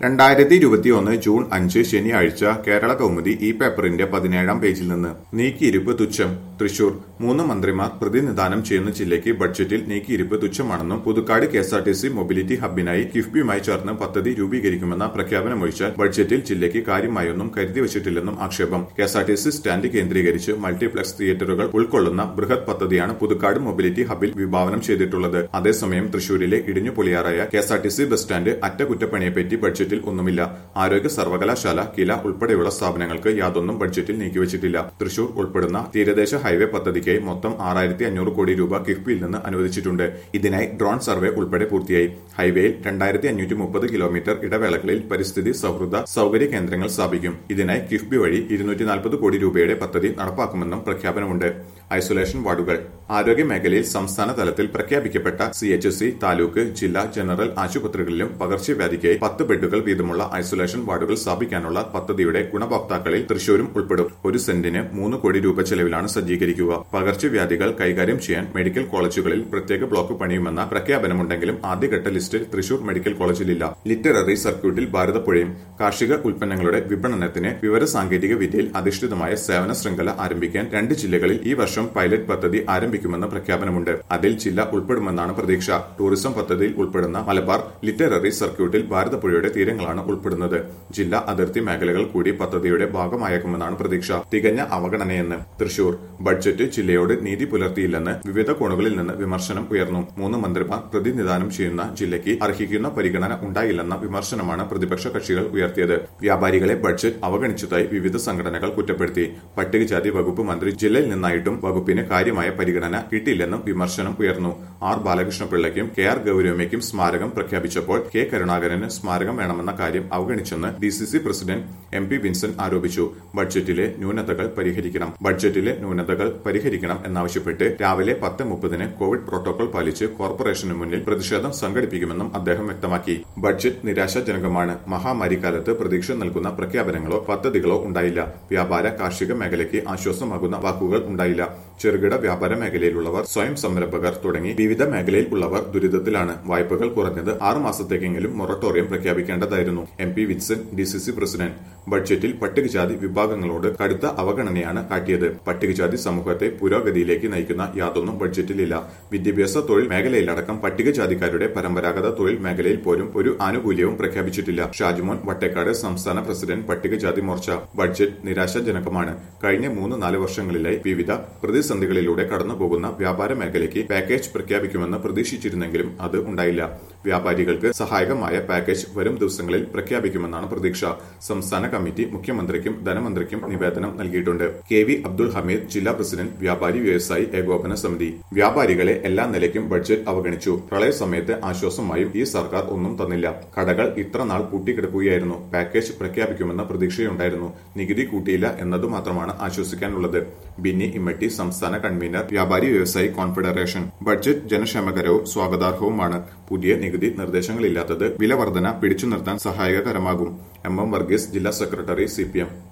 രണ്ടായിരത്തി ഇരുപത്തിയൊന്ന് ജൂൺ അഞ്ച് ശനിയാഴ്ച കേരള കൗമുദി ഈ പേപ്പറിന്റെ പതിനേഴാം പേജിൽ നിന്ന് നീക്കിയിരിപ്പ് തുച്ഛം തൃശൂർ മൂന്ന് മന്ത്രിമാർ പ്രതിനിധാനം ചെയ്യുന്ന ജില്ലയ്ക്ക് ബഡ്ജറ്റിൽ നീക്കിയിരിപ്പ് തുച്ഛമാണെന്നും Puthukkad K S R T C mobility ഹബിനായി കിഫ്ബിയുമായി ചേർന്ന് പദ്ധതി രൂപീകരിക്കുമെന്ന പ്രഖ്യാപനമൊഴിച്ചാൽ ബഡ്ജറ്റിൽ ജില്ലയ്ക്ക് കാര്യമായൊന്നും കരുതി വച്ചിട്ടില്ലെന്നും ആക്ഷേപം K S R T C stand കേന്ദ്രീകരിച്ച് മൾട്ടിപ്ലക്സ് തിയേറ്ററുകൾ ഉൾക്കൊള്ളുന്ന ബൃഹത് പദ്ധതിയാണ് പുതുക്കാട് മൊബിലിറ്റി ഹബിൽ വിഭാവനം ചെയ്തിട്ടുള്ളത് അതേസമയം തൃശൂരിലെ ഇടിഞ്ഞു പൊളിയാറായ K S R T C bus stand അറ്റകുറ്റപ്പണിയെപ്പറ്റി ബഡ്ജറ്റിൽ ഒന്നുമില്ല ആരോഗ്യ സർവകലാശാല കില ഉൾപ്പെടെയുള്ള സ്ഥാപനങ്ങൾക്ക് യാതൊന്നും ബഡ്ജറ്റിൽ നീക്കിവച്ചിട്ടില്ല തൃശൂർ ഉൾപ്പെടുന്ന തീരദേശ ഹൈവേ പദ്ധതിക്കായി മൊത്തം ആറായിരത്തി അഞ്ഞൂറ് കോടി രൂപ കിഫ്ബിയിൽ നിന്ന് അനുവദിച്ചിട്ടുണ്ട് ഇതിനായി ഡ്രോൺ സർവേ ഉൾപ്പെടെ പൂർത്തിയായി ഹൈവേയിൽ രണ്ടായിരത്തി അഞ്ഞൂറ്റി മുപ്പത് കിലോമീറ്റർ ഇടവേളകളിൽ പരിസ്ഥിതി സൗഹൃദ സൗകര്യ കേന്ദ്രങ്ങൾ സ്ഥാപിക്കും ഇതിനായി കിഫ്ബി വഴി ഇരുന്നൂറ്റി നാൽപ്പത് കോടി രൂപയുടെ പദ്ധതി നടപ്പാക്കുമെന്നും പ്രഖ്യാപനമുണ്ട് ഐസൊലേഷൻ വാർഡുകൾ ആരോഗ്യ മേഖലയിൽ സംസ്ഥാന തലത്തിൽ പ്രഖ്യാപിക്കപ്പെട്ട C H S C taluk ജില്ലാ ജനറൽ ആശുപത്രികളിലും പകർച്ചവ്യാധിക്കായി പത്ത് ബെഡുകൾ വീതമുള്ള ഐസൊലേഷൻ വാർഡുകൾ സ്ഥാപിക്കാനുള്ള പദ്ധതിയുടെ ഗുണഭോക്താക്കളിൽ തൃശൂരും ഉൾപ്പെടും ഒരു സെന്റിന് മൂന്ന് കോടി രൂപ ചെലവിലാണ് സജ്ജീകരിക്കുക പകർച്ചവ്യാധികൾ കൈകാര്യം ചെയ്യാൻ മെഡിക്കൽ കോളേജുകളിൽ പ്രത്യേക ബ്ലോക്ക് പണിയുമെന്ന പ്രഖ്യാപനമുണ്ടെങ്കിലും ആദ്യഘട്ട ലിസ്റ്റിൽ തൃശൂർ മെഡിക്കൽ കോളേജിലില്ല ലിറ്റററി സർക്യൂട്ടിൽ ഭാരതപ്പുഴയും കാർഷിക ഉൽപ്പന്നങ്ങളുടെ വിപണനത്തിന് വിവര സാങ്കേതിക വിദ്യയിൽ അധിഷ്ഠിതമായ സേവന ശൃംഖല ആരംഭിക്കാൻ രണ്ട് ജില്ലകളിൽ ഈ വർഷം പൈലറ്റ് പദ്ധതി ആരംഭിക്കുമെന്ന് പ്രഖ്യാപനമുണ്ട് അതിൽ ജില്ല ഉൾപ്പെടുമെന്നാണ് പ്രതീക്ഷ ടൂറിസം പദ്ധതിയിൽ ഉൾപ്പെടുന്ന മലബാർ ലിറ്റററി സർക്യൂട്ടിൽ ഭാരതപ്പുഴയുടെ തീരങ്ങളാണ് ഉൾപ്പെടുന്നത് ജില്ലാ അതിർത്തി മേഖലകൾ കൂടി പദ്ധതിയുടെ ഭാഗമായേക്കുമെന്നാണ് പ്രതീക്ഷ തികഞ്ഞ അവഗണനയെന്ന് തൃശൂർ ബഡ്ജറ്റ് ജില്ലയോട് നീതി പുലർത്തിയില്ലെന്ന് വിവിധ കോണുകളിൽ നിന്ന് വിമർശനം ഉയർന്നു മൂന്ന് മന്ത്രിമാർ പ്രതിനിധാനം ചെയ്യുന്ന ജില്ലയ്ക്ക് അർഹിക്കുന്ന പരിഗണന ഉണ്ടായില്ലെന്ന വിമർശനമാണ് പ്രതിപക്ഷ കക്ഷികൾ ഉയർത്തിയത് വ്യാപാരികളെ ബഡ്ജറ്റ് അവഗണിച്ചതായി വിവിധ സംഘടനകൾ കുറ്റപ്പെടുത്തി പട്ടികജാതി വകുപ്പ് മന്ത്രി ജില്ലയിൽ നിന്നായിട്ടും വകുപ്പിന് കാര്യമായ പരിഗണന കിട്ടിയില്ലെന്നും വിമർശനം ഉയർന്നു ആർ ബാലകൃഷ്ണപിള്ളയ്ക്കും കെ ആർ ഗൌരവമ്മയ്ക്കും സ്മാരകം പ്രഖ്യാപിച്ചപ്പോൾ കെ കരുണാകരന് സ്മാരകം വേണമെന്ന കാര്യം അവഗണിച്ചെന്ന് D C C president M P Vincent ആരോപിച്ചു ബഡ്ജറ്റിലെ ന്യൂനതകൾ പരിഹരിക്കണം ബഡ്ജറ്റിലെ ന്യൂനതകൾ പരിഹരിക്കണം എന്നാവശ്യപ്പെട്ട് രാവിലെ പത്ത് മുപ്പതിന് കോവിഡ് പ്രോട്ടോകോൾ പാലിച്ച് കോർപ്പറേഷന് മുന്നിൽ പ്രതിഷേധം സംഘടിപ്പിക്കുമെന്നും അദ്ദേഹം വ്യക്തമാക്കി ബഡ്ജറ്റ് നിരാശാജനകമാണ് മഹാമാരി കാലത്ത് പ്രതീക്ഷ നൽകുന്ന പ്രഖ്യാപനങ്ങളോ പദ്ധതികളോ ഉണ്ടായില്ല വ്യാപാര കാർഷിക മേഖലയ്ക്ക് ആശ്വാസമാകുന്ന വാക്കുകൾ ഉണ്ടായില്ല ചെറുകിട വ്യാപാര മേഖലയിലുള്ളവർ സ്വയം സംരംഭകർ തുടങ്ങി വിവിധ മേഖലയിൽ ഉള്ളവർ ദുരിതത്തിലാണ് വായ്പകൾ കുറഞ്ഞത് ആറ് മാസത്തേക്കെങ്കിലും മൊറട്ടോറിയം പ്രഖ്യാപിക്കേണ്ടതായിരുന്നു M P Vincent D C C president ബഡ്ജറ്റിൽ പട്ടികജാതി വിഭാഗങ്ങളോട് കടുത്ത അവഗണനയാണ് കാട്ടിയത് പട്ടികജാതി സമൂഹത്തെ പുരോഗതിയിലേക്ക് നയിക്കുന്ന യാതൊന്നും ബഡ്ജറ്റിലില്ല വിദ്യാഭ്യാസ തൊഴിൽ മേഖലയിലടക്കം പട്ടികജാതിക്കാരുടെ പരമ്പരാഗത തൊഴിൽ മേഖലയിൽ പോലും ഒരു ആനുകൂല്യവും പ്രഖ്യാപിച്ചിട്ടില്ല ഷാജിമോൻ വട്ടേക്കാട് സംസ്ഥാന പ്രസിഡന്റ് പട്ടികജാതി മോർച്ച ബഡ്ജറ്റ് നിരാശാജനകമാണ് കഴിഞ്ഞ മൂന്ന് നാല് വർഷങ്ങളിലായി വിവിധ പ്രതിസന്ധികളിലൂടെ കടന്നുപോകുന്ന വ്യാപാര മേഖലയ്ക്ക് പാക്കേജ് പ്രഖ്യാപിക്കുമെന്ന് പ്രതീക്ഷിച്ചിരുന്നെങ്കിലും അത് ഉണ്ടായില്ല വ്യാപാരികൾക്ക് സഹായകമായ പാക്കേജ് വരും ദിവസങ്ങളിൽ പ്രഖ്യാപിക്കുമെന്നാണ് പ്രതീക്ഷ സംസ്ഥാന കമ്മിറ്റി മുഖ്യമന്ത്രിക്കും ധനമന്ത്രിക്കും നിവേദനം നൽകിയിട്ടുണ്ട് കെ വി അബ്ദുൾ ഹമീദ് ജില്ലാ പ്രസിഡന്റ് വ്യാപാരി വ്യവസായി ഏകോപന സമിതി വ്യാപാരികളെ എല്ലാ നിലയ്ക്കും ബഡ്ജറ്റ് അവഗണിച്ചു പ്രളയ സമയത്ത് ആശ്വാസമായും ഈ സർക്കാർ ഒന്നും തന്നില്ല കടകൾ ഇത്ര നാൾ പൂട്ടിക്കിടക്കുകയായിരുന്നു പാക്കേജ് പ്രഖ്യാപിക്കുമെന്ന പ്രതീക്ഷയുണ്ടായിരുന്നു നികുതി കൂട്ടിയില്ല എന്നതു മാത്രമാണ് ആശ്വസിക്കാനുള്ളത് ബിന്നി ഇമ്മട്ടി സംസ്ഥാന കൺവീനർ വ്യാപാരി വ്യവസായി കോൺഫെഡറേഷൻ ബഡ്ജറ്റ് ജനക്ഷേമകരവും സ്വാഗതാർഹവുമാണ് പുതിയ നികുതി നിർദ്ദേശങ്ങളില്ലാത്തത് വില വർധന പിടിച്ചു നിർത്താൻ സഹായകരമാകും എം എം വർഗീസ് ജില്ലാ സെക്രട്ടറി സി